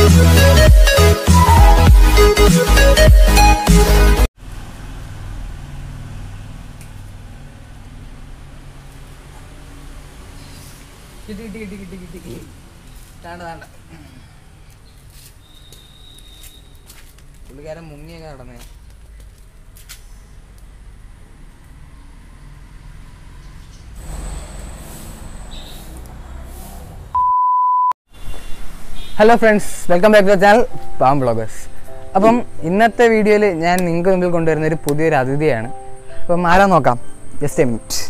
കിട്ടി കിട്ടി കിട്ടി കിട്ടി കിട്ടി കിട്ടി താണ്ട താണ്ട പുള്ളിക്കാരൻ മുങ്ങിയൊക്കെ നടന്നേ hello friends welcome back to channel Palm Bloggers അപ്പം ഇന്നത്തെ വീഡിയോയിൽ ഞാൻ നിങ്ങൾക്ക് മുമ്പിൽ കൊണ്ടുവരുന്ന ഒരു പുതിയൊരു അതിഥിയാണ് അപ്പം ആരാ നോക്കാം ജസ്റ്റ് എ മിനിറ്റ്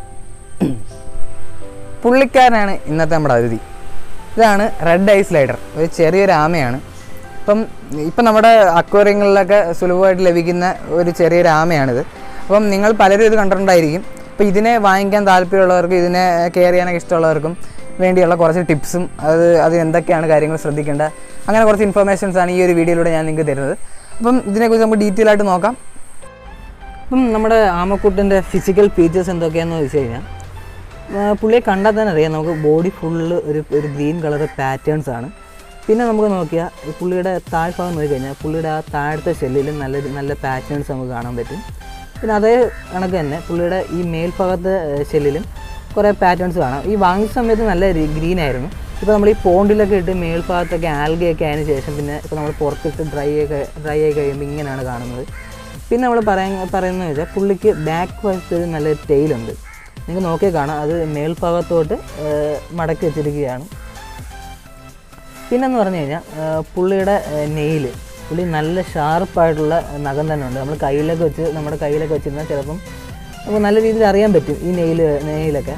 പുള്ളിക്കാരനാണ് ഇന്നത്തെ നമ്മുടെ അതിഥി ഇതാണ് റെഡ് ഐസ് ലൈഡർ ഒരു ചെറിയൊരു ആമയാണ് ഇപ്പം ഇപ്പം നമ്മുടെ അക്വേറിയങ്ങളിലൊക്കെ സുലഭമായിട്ട് ലഭിക്കുന്ന ഒരു ചെറിയൊരു ആമയാണിത് അപ്പം നിങ്ങൾ പലരും ഇത് കണ്ടിട്ടുണ്ടായിരിക്കും അപ്പോൾ ഇതിനെ വാങ്ങിക്കാൻ താല്പര്യമുള്ളവർക്കും ഇതിനെ കെയർ ചെയ്യാനൊക്കെ ഇഷ്ടമുള്ളവർക്കും വേണ്ടിയുള്ള കുറച്ച് ടിപ്സും അത് അത് എന്തൊക്കെയാണ് കാര്യങ്ങൾ ശ്രദ്ധിക്കേണ്ട അങ്ങനെ കുറച്ച് ഇൻഫർമേഷൻസ് ആണ് ഈ ഒരു വീഡിയോയിലൂടെ ഞാൻ നിങ്ങൾക്ക് തരുന്നത് അപ്പം ഇതിനെക്കുറിച്ച് നമുക്ക് ഡീറ്റെയിൽ ആയിട്ട് നോക്കാം അപ്പം നമ്മുടെ ആമക്കൂട്ടിൻ്റെ ഫിസിക്കൽ ഫീച്ചേഴ്സ് എന്തൊക്കെയാണെന്ന് വെച്ച് കഴിഞ്ഞാൽ ആ, പുള്ളിയെ കണ്ടാൽ തന്നെ അറിയാം നമുക്ക് ബോഡി ഫുള്ള് ഒരു ഒരു ഗ്രീൻ കളർ പാറ്റേൺസ് ആണ് പിന്നെ നമുക്ക് നോക്കിയാൽ ഈ പുള്ളിയുടെ താഴ്ഭാഗം നോക്കിക്കഴിഞ്ഞാൽ പുള്ളിയുടെ ആ താഴത്തെ ഷെല്ലിൽ നല്ല നല്ല പാറ്റേൺസ് നമുക്ക് കാണാൻ പറ്റും പിന്നെ അതേ കണക്ക് തന്നെ പുള്ളിയുടെ ഈ മേൽഭാഗത്തെ ഷെല്ലിലും കുറേ പാറ്റേൺസ് കാണാം ഈ വാങ്ങിച്ച സമയത്ത് നല്ല ഗ്രീൻ ആയിരുന്നു ഇപ്പോൾ നമ്മൾ ഈ പോണ്ടിലൊക്കെ ഇട്ട് മേൽഭാഗത്തൊക്കെ ആൽഗയൊക്കെ ആയതിനു ശേഷം പിന്നെ ഇപ്പോൾ നമ്മൾ പുറത്തിട്ട് ഡ്രൈ ഒക്കെ ഡ്രൈ ആയി കഴിയുമ്പോൾ ഇങ്ങനെയാണ് കാണുന്നത് പിന്നെ നമ്മൾ പറയാൻ പറയുന്നത് വെച്ചാൽ പുള്ളിക്ക് ബാക്ക് വശത്ത് ഒരു നല്ലൊരു ടെയിലുണ്ട് നിങ്ങൾക്ക് നോക്കിയാൽ കാണാം അത് മേൽഭാഗത്തോട്ട് ഏഹ്, മടക്കി വെച്ചിരിക്കുകയാണ് പിന്നെന്ന് പറഞ്ഞു കഴിഞ്ഞാൽ ഏഹ്, പുള്ളിയുടെ നെയിൽ പുള്ളി നല്ല ഷാർപ്പായിട്ടുള്ള നഖം തന്നെ ഉണ്ട് നമ്മൾ കയ്യിലൊക്കെ വെച്ച് നമ്മുടെ കയ്യിലൊക്കെ വെച്ചിരുന്നാൽ ചിലപ്പം നമുക്ക് നല്ല രീതിയിൽ അറിയാൻ പറ്റും ഈ നെയിൽ നെയിലൊക്കെ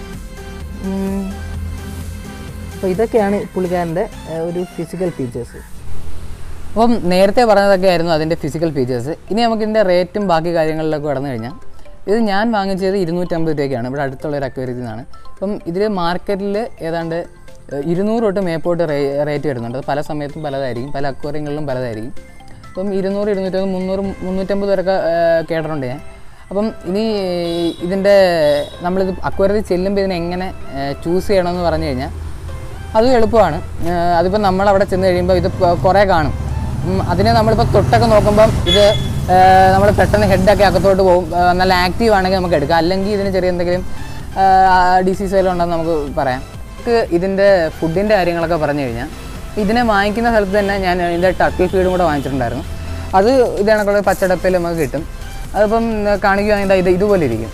അപ്പോൾ ഇതൊക്കെയാണ് പുള്ളിക്കാരൻ്റെ ഏഹ്, ഒരു ഫിസിക്കൽ ഫീച്ചേഴ്സ് അപ്പം നേരത്തെ പറഞ്ഞതൊക്കെ ആയിരുന്നു അതിൻ്റെ ഫിസിക്കൽ ഫീച്ചേഴ്സ് ഇനി നമുക്ക് ഇതിൻ്റെ റേറ്റും ബാക്കി കാര്യങ്ങളിലൊക്കെ കടന്നു കഴിഞ്ഞാൽ ഇത് ഞാൻ വാങ്ങിച്ചത് ഇരുന്നൂറ്റമ്പത് രൂപയ്ക്കാണ് ഇവിടെ അടുത്തുള്ള ഒരു അക്വേറിയത്തിൽ നിന്നാണ് അപ്പം ഇതിൽ മാർക്കറ്റിൽ ഏതാണ്ട് ഏഹ്, ഇരുന്നൂറ് തൊട്ട് മേപ്പോട്ട് റേ റേറ്റ് വരുന്നുണ്ട് അത് പല സമയത്തും പലതായിരിക്കും പല അക്വേറിയങ്ങളിലും പലതായിരിക്കും അപ്പം ഇരുന്നൂറ് ഇരുന്നൂറ്റമ്പത് മുന്നൂറ് മുന്നൂറ്റമ്പത് വരെയൊക്കെ ഏഹ്, കേട്ടിട്ടുണ്ട് ഞാൻ അപ്പം ഇനി ഇതിൻ്റെ നമ്മളിത് അക്വേറിയത്തിൽ ചെല്ലുമ്പോൾ ഇതിനെ എങ്ങനെ ചൂസ് ചെയ്യണമെന്ന് പറഞ്ഞു കഴിഞ്ഞാൽ അതും എളുപ്പമാണ് ഏഹ് അതിപ്പോൾ നമ്മൾ അവിടെ ചെന്ന് കഴിയുമ്പോൾ ഇത് പ- കുറേ കാണും ഉം, അതിനെ നമ്മളിപ്പോൾ തൊട്ടൊക്കെ നോക്കുമ്പം ഇത് നമ്മൾ പെട്ടെന്ന് ഹെഡൊക്കെ അകത്തോട്ട് പോകും ഏഹ് നല്ല ആക്റ്റീവ് ആണെങ്കിൽ നമുക്ക് എടുക്കാം അല്ലെങ്കിൽ ഇതിന് ചെറിയ എന്തെങ്കിലും ഡിസീസ് വല്ലതും ഉണ്ടെന്ന് നമുക്ക് പറയാം നമുക്ക് ഇതിൻ്റെ ഫുഡിൻ്റെ കാര്യങ്ങളൊക്കെ പറഞ്ഞു കഴിഞ്ഞാൽ ഇതിനെ വാങ്ങിക്കുന്ന സ്ഥലത്ത് തന്നെ ഞാൻ ഇതിൻ്റെ ടർക്കിൾ ഫീഡും കൂടെ വാങ്ങിച്ചിട്ടുണ്ടായിരുന്നു അത് ഇത് കണക്കുള്ള പച്ചടപ്പയിൽ നമുക്ക് കിട്ടും അതിപ്പം കാണിക്കുകയാണെങ്കിൽ ദാ ഇത് ഇതുപോലെ ഇരിക്കും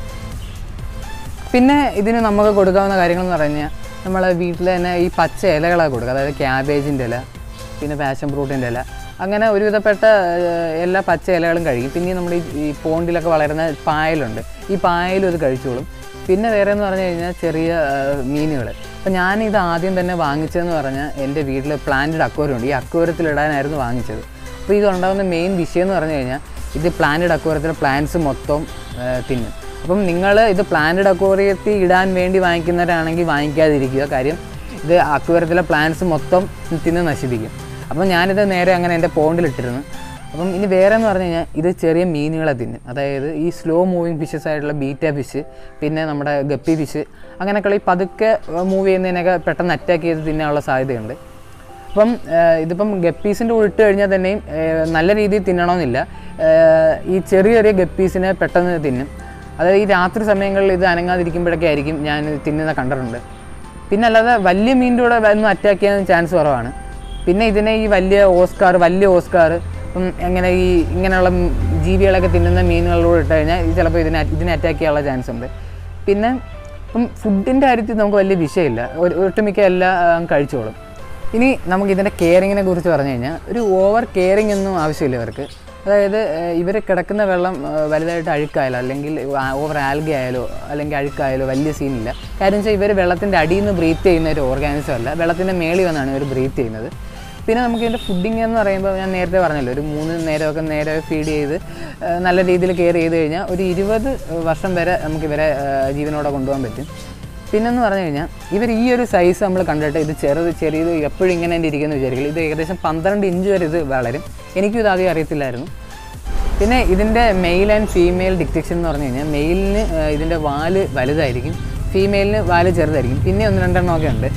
പിന്നെ ഇതിന് നമുക്ക് കൊടുക്കാവുന്ന കാര്യങ്ങൾ എന്ന് പറഞ്ഞാൽ നമ്മളെ വീട്ടിൽ തന്നെ ഈ പച്ച ഇലകളൊക്കെ കൊടുക്കുക അതായത് ക്യാബേജിൻ്റെ ഇല പിന്നെ പാഷൻ ഫ്രൂട്ടിൻ്റെ ഇല അങ്ങനെ ഒരുവിധപ്പെട്ട ഏഹ്, എല്ലാ പച്ച ഇലകളും കഴിക്കും പിന്നെ നമ്മൾ ഈ ഈ പോണ്ടിലൊക്കെ വളരുന്ന പായലുണ്ട് ഈ പായലും ഇത് കഴിച്ചോളും പിന്നെ വേറെ എന്ന് പറഞ്ഞു കഴിഞ്ഞാൽ ചെറിയ മീനുകൾ അപ്പോൾ ഞാൻ ഇത് ആദ്യം തന്നെ വാങ്ങിച്ചതെന്ന് പറഞ്ഞാൽ എൻ്റെ വീട്ടിൽ പ്ലാന്റഡ് അക്വേറിയം ഉണ്ട് ഈ അക്വേറിയത്തിൽ ഇടാനായിരുന്നു വാങ്ങിച്ചത് അപ്പോൾ ഇത് ഉണ്ടാകുന്ന മെയിൻ വിഷയം എന്ന് പറഞ്ഞു കഴിഞ്ഞാൽ ഇത് പ്ലാന്റഡ് അക്വേറിയത്തിലെ പ്ലാന്റ്സ് മൊത്തം ഏഹ്, തിന്നും അപ്പം നിങ്ങൾ ഇത് പ്ലാന്റഡ് അക്വേറിയത്തിൽ ഇടാൻ വേണ്ടി വാങ്ങിക്കുന്നവരാണെങ്കിൽ വാങ്ങിക്കാതിരിക്കുക കാര്യം ഇത് അക്വേറിയത്തിലെ പ്ലാന്റ്സ് മൊത്തം തിന്ന് നശിപ്പിക്കും അപ്പം ഞാനിത് നേരെ അങ്ങനെ എൻ്റെ പോണ്ടിലിട്ടിരുന്നു അപ്പം ഇനി വേറെ എന്ന് പറഞ്ഞു കഴിഞ്ഞാൽ ഇത് ചെറിയ മീനുകളെ തിന്നും അതായത് ഈ സ്ലോ മൂവിങ് ഫിഷസ് ആയിട്ടുള്ള ബീറ്റ ഫിഷ് പിന്നെ നമ്മുടെ ഗപ്പി ഫിഷ് അങ്ങനെയൊക്കെയുള്ള ഈ പതുക്കെ മൂവ് ചെയ്യുന്നതിനൊക്കെ പെട്ടെന്ന് അറ്റാക്ക് ചെയ്ത് തിന്നാനുള്ള സാധ്യതയുണ്ട് അപ്പം ഏഹ്, ഇതിപ്പം ഗപ്പീസിൻ്റെ ഉൾട്ട് കഴിഞ്ഞാൽ തന്നെയും ഏഹ്, നല്ല രീതിയിൽ തിന്നണമെന്നില്ല ഏഹ്, ഈ ചെറിയ ചെറിയ ഗപ്പീസിനെ പെട്ടെന്ന് തിന്നും അതായത് ഈ രാത്രി സമയങ്ങളിൽ ഇത് അനങ്ങാതിരിക്കുമ്പോഴൊക്കെ ആയിരിക്കും ഞാൻ ഇത് തിന്നുന്ന കണ്ടിട്ടുണ്ട് പിന്നെ അല്ലാതെ വലിയ മീനിൻ്റെ കൂടെ ഒന്നും അറ്റാക്ക് ചെയ്യാൻ ചാൻസ് കുറവാണ് പിന്നെ ഇതിനെ ഈ വലിയ ഓസ്കാർ വലിയ ഓസ്കാർ ഇപ്പം എങ്ങനെ ഈ ഇങ്ങനെയുള്ള മ് ജീവികളൊക്കെ തിന്നുന്ന മീനുകളിലൂടെ ഇട്ട് കഴിഞ്ഞാൽ ഇത് ചിലപ്പോൾ ഇതിനെ ഇതിനെ അറ്റാക്ക് ചെയ്യാനുള്ള ചാൻസ് ഉണ്ട് പിന്നെ ഇപ്പം ഫുഡിൻ്റെ കാര്യത്തിൽ നമുക്ക് വലിയ വിഷയമില്ല ഒരു- ഒട്ടുമിക്ക എല്ലാം കഴിച്ചോളും ഇനി നമുക്ക് ഇതിൻ്റെ കെയറിങ്ങിനെ കുറിച്ച് പറഞ്ഞു കഴിഞ്ഞാൽ ഒരു ഓവർ കെയറിങ് ഒന്നും ആവശ്യമില്ല ഇവർക്ക് അതായത് ഇവർ കിടക്കുന്ന വെള്ളം ഏഹ്, വലുതായിട്ട് അഴുക്കായാലോ അല്ലെങ്കിൽ ഓവർ ആൽഗ ആയാലോ അല്ലെങ്കിൽ അഴുക്കായാലോ വലിയ സീനില്ല കാര്യം വെച്ചാൽ ഇവർ വെള്ളത്തിൻ്റെ അടിയിൽ നിന്ന് ബ്രീത്ത് ചെയ്യുന്ന ഒരു ഓർഗാനിസം അല്ല വെള്ളത്തിൻ്റെ മേളിൽ വന്നാണ് ഇവർ ബ്രീത്ത് ചെയ്യുന്നത് പിന്നെ നമുക്ക് ഇതിൻ്റെ ഫുഡിങ് എന്ന് പറയുമ്പോൾ ഞാൻ നേരത്തെ പറഞ്ഞല്ലോ ഒരു മൂന്ന് നേരമൊക്കെ നേരെ ഫീഡ് ചെയ്ത് ഏഹ്, നല്ല രീതിയിൽ കെയർ ചെയ്ത് കഴിഞ്ഞാൽ ഒരു ഇരുപത് വർഷം വരെ നമുക്ക് ഇവരെ ഏഹ്, ജീവനോടെ കൊണ്ടുപോകാൻ പറ്റും പിന്നെന്ന് പറഞ്ഞു കഴിഞ്ഞാൽ ഇവർ ഈ ഒരു സൈസ് നമ്മൾ കണ്ടിട്ട് ഇത് ചെറുത് ചെറിയത് എപ്പോഴും ഇങ്ങനെ തന്നെ ഇരിക്കുന്നു വിചാരിക്കില്ല ഇത് ഏകദേശം പന്ത്രണ്ട് ഇഞ്ച് വരെ ഇത് വളരും എനിക്കും ഇത് ആദ്യം അറിയത്തില്ലായിരുന്നു പിന്നെ ഇതിൻ്റെ മെയിൽ ആൻഡ് ഫീമെയിൽ ഡിക്റ്റേഷൻ എന്ന് പറഞ്ഞു കഴിഞ്ഞാൽ മെയിലിന് ഇതിൻ്റെ വാല് വലുതായിരിക്കും ഫീമെയിലിന് വാല് ചെറുതായിരിക്കും പിന്നെ ഒന്ന് രണ്ടെണ്ണമൊക്കെ ഉണ്ട്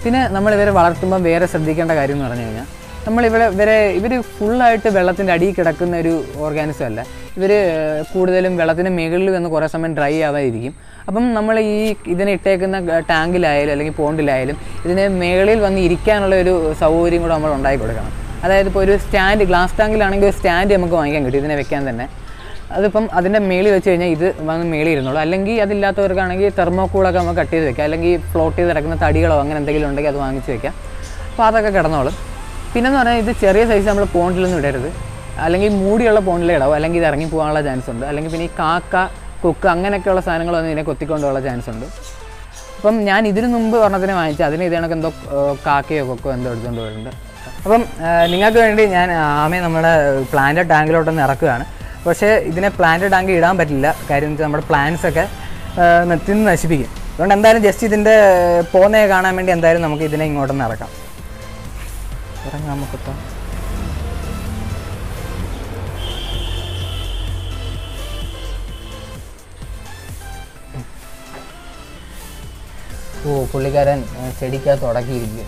പിന്നെ നമ്മൾ ഇവരെ വളർത്തുമ്പോൾ വേറെ ശ്രദ്ധിക്കേണ്ട കാര്യം എന്ന് പറഞ്ഞു കഴിഞ്ഞാൽ നമ്മൾ ഇവരെ ഇവരെ ഇവർ ഫുള്ളായിട്ട് വെള്ളത്തിൻ്റെ അടിയിൽ കിടക്കുന്ന ഒരു ഓർഗാനിസം അല്ല ഇവർ കൂടുതലും വെള്ളത്തിന് മുകളിൽ വന്ന് കുറേ സമയം ഡ്രൈ ആവാതിരിക്കും അപ്പം നമ്മൾ ഈ ഇതിനെ ഇട്ടേക്കുന്ന ഗ- ടാങ്കിലായാലും അല്ലെങ്കിൽ പോണ്ടിലായാലും ഇതിന് മേളിൽ വന്ന് ഇരിക്കാനുള്ള ഒരു സൗകര്യം കൂടെ നമ്മൾ ഉണ്ടാക്കി കൊടുക്കണം അതായത് ഇപ്പോൾ ഒരു സ്റ്റാൻഡ് ഗ്ലാസ് ടാങ്കിലാണെങ്കിൽ ഒരു സ്റ്റാൻഡ് നമുക്ക് വാങ്ങിക്കാൻ കിട്ടും ഇതിനെ വെക്കാൻ തന്നെ അതിപ്പം അതിൻ്റെ മേളിൽ വെച്ച് കഴിഞ്ഞാൽ ഇത് വന്ന് മേളിൽ ഇരുന്നോളൂ അല്ലെങ്കിൽ അതില്ലാത്തവർക്കാണെങ്കിൽ തെർമോക്കൂളൊക്കെ നമുക്ക് കട്ട് ചെയ്ത് വെക്കാം അല്ലെങ്കിൽ ഫ്ലോട്ട് ചെയ്ത് കിടക്കുന്ന തടികളോ അങ്ങനെ എന്തെങ്കിലും ഉണ്ടെങ്കിൽ അത് വാങ്ങിച്ച് വെക്കാം അപ്പോൾ അതൊക്കെ കിടന്നോളും പിന്നെന്ന് പറഞ്ഞാൽ ഇത് ചെറിയ സൈസ് നമ്മൾ പോണ്ടിലൊന്നും ഇടരുത് അല്ലെങ്കിൽ മൂടിയുള്ള പോണ്ടിലേ ഇടാവും അല്ലെങ്കിൽ ഇത് ഇറങ്ങി പോകാനുള്ള ചാൻസ് ഉണ്ട് അല്ലെങ്കിൽ പിന്നെ ഈ കാക്ക കൊക്ക് അങ്ങനെയൊക്കെയുള്ള സാധനങ്ങൾ വന്ന് ഇതിനെ കൊത്തിക്കൊണ്ടുള്ള ചാൻസ് ഉണ്ട് അപ്പം ഞാൻ ഇതിനു മുമ്പ് ഒരെണ്ണത്തിന് വാങ്ങിച്ചു അതിന് ഇത് കണക്ക് എന്തോ ഏഹ്, കാക്കയോ കൊക്കോ എന്തോ എടുത്തുകൊണ്ട് വരുന്നുണ്ട് അപ്പം ഏഹ്, നിങ്ങൾക്ക് വേണ്ടി ഞാൻ ആമയെ നമ്മുടെ പ്ലാന്റ് ടാങ്കിലോട്ടൊന്ന് ഇറക്കുകയാണ് പക്ഷേ ഇതിനെ പ്ലാന്റ് ടാങ്ക് ഇടാൻ പറ്റില്ല കാര്യം എന്ന് വെച്ചാൽ നമ്മുടെ പ്ലാന്റ്സ് ഒക്കെ ഏഹ്, തിന്ന് നശിപ്പിക്കും അതുകൊണ്ട് എന്തായാലും ജസ്റ്റ് ഇതിൻ്റെ പോകുന്നേ കാണാൻ വേണ്ടി എന്തായാലും നമുക്ക് ഇതിനെ ഇങ്ങോട്ടൊന്ന് ഇറക്കാം ഇറങ്ങാം നമുക്കിപ്പം ഓ പുള്ളിക്കാരൻ ഏഹ്, ചെടിക്കകത്ത് ഉടക്കിയിരിക്കുക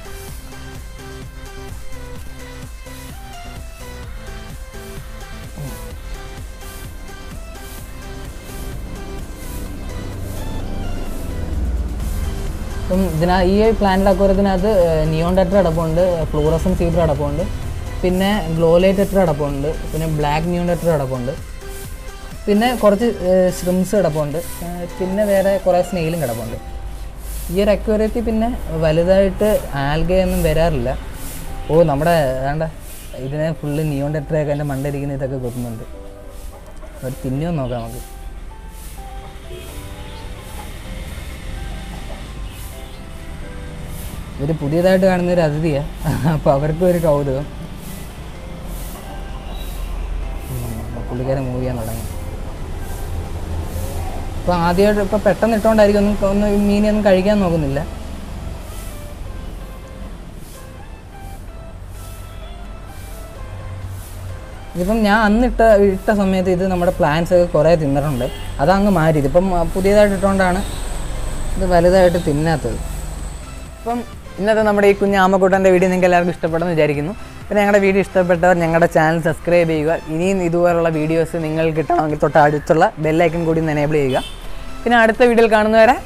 അപ്പം ഇതിനാ ഈ പ്ലാന്റ് അക്വരത്തിനകത്ത് നിയോൺ ടെറ്റർ അടപ്പുണ്ട് ഫ്ലൂറസൻ സീബ്ര അടപ്പുണ്ട് പിന്നെ ഗ്ലോലൈറ്റ് ടെറ്റർ അടപ്പുണ്ട് പിന്നെ ബ്ലാക്ക് നിയോൺ ടെറ്റർ അടപ്പുണ്ട് പിന്നെ കുറച്ച് ശ്രിംസ് കിടപ്പുണ്ട് ഏഹ് പിന്നെ വേറെ കുറേ സ്നെയിലും കിടപ്പുണ്ട് ഈ ഒരു അക്വേറിയത്തിൽ പിന്നെ വലുതായിട്ട് ആൽഗയൊന്നും വരാറില്ല ഓ നമ്മുടെ വേണ്ട ഇതിനെ ഫുള്ള് നിയോൺ ടെട്രയൊക്കെ എൻ്റെ മണ്ടയിരിക്കുന്ന ഇതൊക്കെ കൊത്തുന്നുണ്ട് ഒരു തിന്നോ നോക്കാം നമുക്ക് ഇവർ പുതിയതായിട്ട് കാണുന്ന ഒരു അതിഥിയാണ് അപ്പോൾ അവർക്കും ഒരു കൗതുകം ഉം, പുള്ളിക്കാരൻ മൂവ് ചെയ്യാൻ തുടങ്ങി ഇപ്പോൾ ആദ്യമായിട്ട് ഇപ്പോൾ പെട്ടെന്ന് ഇട്ടുകൊണ്ടായിരിക്കും ഒന്നും ഒന്ന് ഈ മീനൊന്നും കഴിക്കാൻ നോക്കുന്നില്ല ഇതിപ്പം ഞാൻ അന്ന് ഇട്ട ഇട്ട സമയത്ത് ഇത് നമ്മുടെ പ്ലാന്റ്സ് ഒക്കെ കുറേ തിന്നിട്ടുണ്ട് അതങ്ങ് മാറ്റി ഇതിപ്പം ആ, പുതിയതായിട്ട് ഇട്ടുകൊണ്ടാണ് ഇത് വലുതായിട്ട് തിന്നാത്തത് അപ്പം ഇന്നത്തെ നമ്മുടെ ഈ കുഞ്ഞ് ആമക്കൂട്ടൻ്റെ വീഡിയോ നിങ്ങൾക്ക് എല്ലാവർക്കും ഇഷ്ടപ്പെടുമെന്ന് വിചാരിക്കുന്നു പിന്നെ ഞങ്ങളുടെ വീഡിയോ ഇഷ്ടപ്പെട്ടവർ ഞങ്ങളുടെ ചാനൽ സബ്സ്ക്രൈബ് ചെയ്യുക ഇനിയും ഇതുപോലുള്ള വീഡിയോസ് നിങ്ങൾക്ക് കിട്ടണമെങ്കിൽ തൊട്ട് അടുത്തുള്ള ബെല്ലൈക്കൺ കൂടി ഒന്ന് എനേബിൾ ചെയ്യുക പിന്നെ അടുത്ത വീഡിയോയിൽ കാണുന്നവരെ